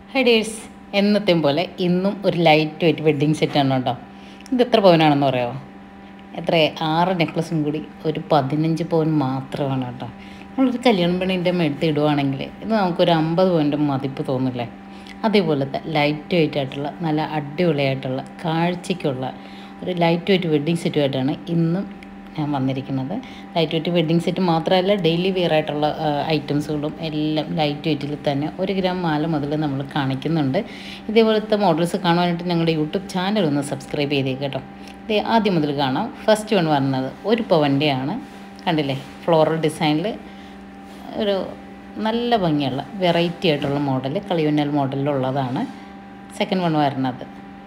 ഹൈഡേഴ്സ് എന്നത്തെയും പോലെ ഇന്നും ഒരു ലൈറ്റ് വെയിറ്റ് വെഡ്ഡിങ് സെറ്റാണ് കേട്ടോ ഇത് എത്ര പവനാണെന്ന് പറയാമോ എത്ര ആറ് നെക്ലസും കൂടി ഒരു പതിനഞ്ച് പവൻ മാത്രമാണ് കേട്ടോ നമ്മളൊരു കല്യാണ പെണ്ണിൻ്റെ മെടുത്ത് ഇടുവാണെങ്കിൽ ഇത് നമുക്കൊരു അമ്പത് പവൻ്റെ മതിപ്പ് തോന്നില്ലേ അതേപോലത്തെ ലൈറ്റ് വെയിറ്റ് ആയിട്ടുള്ള നല്ല അടിപൊളിയായിട്ടുള്ള കാഴ്ചയ്ക്കുള്ള ഒരു ലൈറ്റ് വെയിറ്റ് വെഡ്ഡിങ് സെറ്റുമായിട്ടാണ് ഇന്നും ഞാൻ വന്നിരിക്കുന്നത് ലൈറ്റ് വെയിറ്റ് വെഡ്ഡിങ് സെറ്റ് മാത്രമല്ല ഡെയിലി വെയർ ആയിട്ടുള്ള ഐറ്റംസുകളും എല്ലാം ലൈറ്റ് വെയിറ്റിൽ തന്നെ ഒരു ഗ്രാം മാല മുതൽ നമ്മൾ കാണിക്കുന്നുണ്ട് ഇതേപോലത്തെ മോഡൽസ് കാണുവാനായിട്ട് ഞങ്ങളുടെ യൂട്യൂബ് ചാനൽ ഒന്ന് സബ്സ്ക്രൈബ് ചെയ്തേക്ക് കേട്ടോ ഇത് ആദ്യം മുതൽ കാണാം ഫസ്റ്റ് വൺ വരുന്നത് ഒരു പവൻ്റെയാണ് കണ്ടില്ലേ ഫ്ലോറൽ ഡിസൈനിൽ ഒരു നല്ല ഭംഗിയുള്ള വെറൈറ്റി ആയിട്ടുള്ള മോഡൽ കളിയുന്നൽ മോഡലിലുള്ളതാണ് സെക്കൻഡ് വൺ വരുന്നത്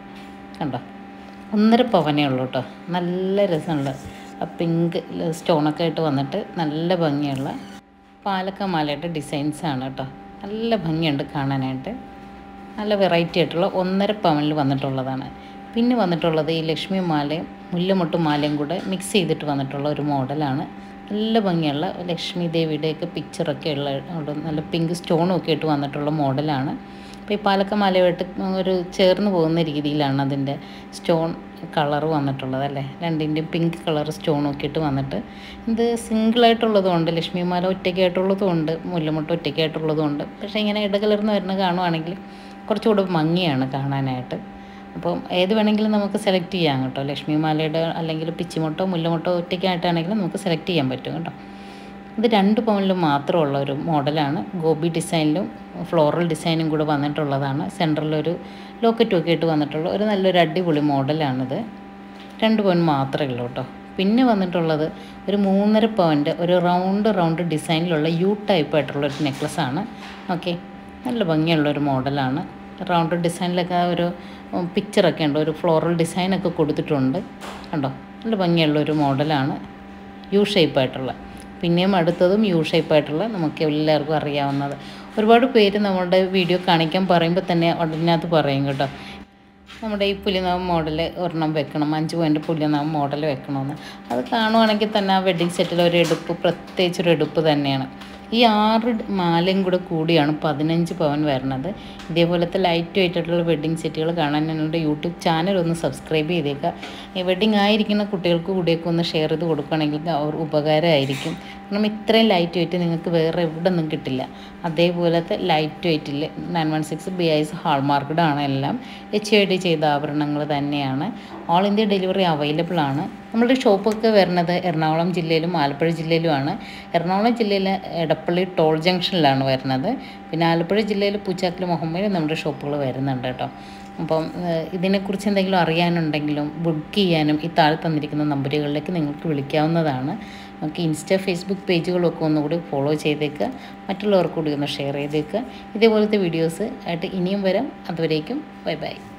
കണ്ടോ ഒന്നര പവനേ ഉള്ളൂ കേട്ടോ നല്ല രസമുള്ള പിങ്ക് സ്റ്റോണൊക്കെ ആയിട്ട് വന്നിട്ട് നല്ല ഭംഗിയുള്ള പാലക്ക മാലയുടെ ഡിസൈൻസാണ് കേട്ടോ നല്ല ഭംഗിയുണ്ട് കാണാനായിട്ട് നല്ല വെറൈറ്റി ആയിട്ടുള്ള ഒന്നര പവനിൽ വന്നിട്ടുള്ളതാണ് പിന്നെ വന്നിട്ടുള്ളത് ഈ ലക്ഷ്മി മാലയും മുല്ലമൊട്ട് മാലയും കൂടെ മിക്സ് ചെയ്തിട്ട് വന്നിട്ടുള്ള ഒരു മോഡലാണ് നല്ല ഭംഗിയുള്ള ലക്ഷ്മി ദേവിയുടെയൊക്കെ പിക്ചറൊക്കെ ഉള്ള ഉള്ള നല്ല പിങ്ക് സ്റ്റോണും ഒക്കെ ഇട്ട് വന്നിട്ടുള്ള മോഡലാണ് അപ്പോൾ ഈ പാലക്ക മാലയായിട്ട് ഒരു ചേർന്ന് പോകുന്ന രീതിയിലാണ് അതിൻ്റെ സ്റ്റോൺ കളർ വന്നിട്ടുള്ളത് അല്ലേ രണ്ടിൻ്റെയും പിങ്ക് കളർ സ്റ്റോൺ ഒക്കെ ഇട്ട് വന്നിട്ട് ഇത് സിംഗിളായിട്ടുള്ളതും ഉണ്ട് ലക്ഷ്മി മാല ഒറ്റയ്ക്കായിട്ടുള്ളതും ഉണ്ട് മുല്ലമുട്ട ഒറ്റയ്ക്കായിട്ടുള്ളതും ഉണ്ട് പക്ഷേ ഇങ്ങനെ ഇടകലർന്ന് വരുന്ന കാണുവാണെങ്കിൽ കുറച്ചുകൂടെ ഭംഗിയാണ് കാണാനായിട്ട് അപ്പം ഏത് വേണമെങ്കിലും നമുക്ക് സെലക്ട് ചെയ്യാം കേട്ടോ ലക്ഷ്മി മാലയുടെ അല്ലെങ്കിൽ പിച്ചിമുട്ടോ മുല്ലമുട്ടോ ഒറ്റയ്ക്കായിട്ടാണെങ്കിലും നമുക്ക് സെലക്ട് ചെയ്യാൻ പറ്റും കേട്ടോ ഇത് രണ്ട് പൗണ്ടിലും മാത്രമുള്ള ഒരു മോഡലാണ് ഗോപി ഡിസൈനിലും ഫ്ലോറൽ ഡിസൈനും കൂടെ വന്നിട്ടുള്ളതാണ് സെൻറ്ററിലൊരു ലോക്കറ്റും ഒക്കെ ഇട്ട് വന്നിട്ടുള്ള ഒരു നല്ലൊരു അടിപൊളി മോഡലാണിത് രണ്ട് പവൻ മാത്രമേ ഉള്ളൂ കേട്ടോ പിന്നെ വന്നിട്ടുള്ളത് ഒരു മൂന്നര പവൻ്റെ ഒരു റൗണ്ട് റൗണ്ട് ഡിസൈനിലുള്ള യു ടൈപ്പ് ആയിട്ടുള്ള ഒരു നെക്ലസ്സാണ് ഓക്കെ നല്ല ഭംഗിയുള്ളൊരു മോഡലാണ് റൗണ്ട് ഡിസൈനിലൊക്കെ ഒരു പിക്ചറൊക്കെ ഉണ്ട് ഒരു ഫ്ലോറൽ ഡിസൈനൊക്കെ കൊടുത്തിട്ടുണ്ട് കണ്ടോ നല്ല ഭംഗിയുള്ളൊരു മോഡലാണ് യു ഷേപ്പായിട്ടുള്ള പിന്നെയും അടുത്തതും യു ഷേപ്പായിട്ടുള്ള നമുക്ക് എല്ലാവർക്കും അറിയാവുന്നത് ഒരുപാട് പേര് നമ്മുടെ വീഡിയോ കാണിക്കാൻ പറയുമ്പോൾ തന്നെ അതിനകത്ത് പറയും കേട്ടോ നമ്മുടെ ഈ പുലിനാവ് മോഡൽ ഒരെണ്ണം വെക്കണം അഞ്ച് പോയിൻ്റ് പുലിനാവ് മോഡൽ വെക്കണമെന്ന് അത് കാണുവാണെങ്കിൽ തന്നെ ആ വെഡ്ഡിങ് സെറ്റിൽ ഒരു എടുപ്പ് പ്രത്യേകിച്ചൊരു എടുപ്പ് തന്നെയാണ് ഈ ആറ് മാലയും കൂടെ കൂടിയാണ് പതിനഞ്ച് പവൻ വരുന്നത് ഇതേപോലത്തെ ലൈറ്റ് വെയിറ്റായിട്ടുള്ള വെഡ്ഡിങ് സെറ്റുകൾ കാണാൻ ഞങ്ങളുടെ യൂട്യൂബ് ചാനൽ ഒന്ന് സബ്സ്ക്രൈബ് ചെയ്തേക്കുക ഈ വെഡ്ഡിങ് ആയിരിക്കുന്ന കുട്ടികൾക്ക് കൂടിയൊക്കെ ഒന്ന് ഷെയർ ചെയ്ത് കൊടുക്കുകയാണെങ്കിൽ അവർ ഉപകാരമായിരിക്കും കാരണം ഇത്രയും ലൈറ്റ് വെയിറ്റ് നിങ്ങൾക്ക് വേറെ എവിടെ നിന്നും കിട്ടില്ല അതേപോലത്തെ ലൈറ്റ് വെയിറ്റിൽ nine one six B I S hallmarked ആണ് എല്ലാം എച്ച് ഐ ഡി ചെയ്ത ആഭരണങ്ങൾ തന്നെയാണ് ഓൾ ഇന്ത്യ ഡെലിവറി അവൈലബിൾ ആണ് നമ്മുടെ ഷോപ്പൊക്കെ വരുന്നത് എറണാകുളം ജില്ലയിലും ആലപ്പുഴ ജില്ലയിലുമാണ് എറണാകുളം ജില്ലയിലെ എടപ്പള്ളി ടോൾ ജംഗ്ഷനിലാണ് വരുന്നത് പിന്നെ ആലപ്പുഴ ജില്ലയിൽ പൂച്ചാക്കൽ മുഹമ്മയിൽ നമ്മുടെ ഷോപ്പുകൾ വരുന്നുണ്ട് കേട്ടോ അപ്പം ഇതിനെക്കുറിച്ച് എന്തെങ്കിലും അറിയാനുണ്ടെങ്കിലും ബുക്ക് ചെയ്യാനും ഈ താഴെ തന്നിരിക്കുന്ന നമ്പറുകളിലേക്ക് നിങ്ങൾക്ക് വിളിക്കാവുന്നതാണ് നമുക്ക് ഇൻസ്റ്റ ഫേസ്ബുക്ക് പേജുകളൊക്കെ ഒന്നുകൂടി ഫോളോ ചെയ്തേക്കുക മറ്റുള്ളവർക്ക് കൂടി ഒന്ന് ഷെയർ ചെയ്തേക്കുക ഇതേപോലത്തെ വീഡിയോസ് ആയിട്ട് ഇനിയും വരാം അതുവരേക്കും ബൈ ബൈ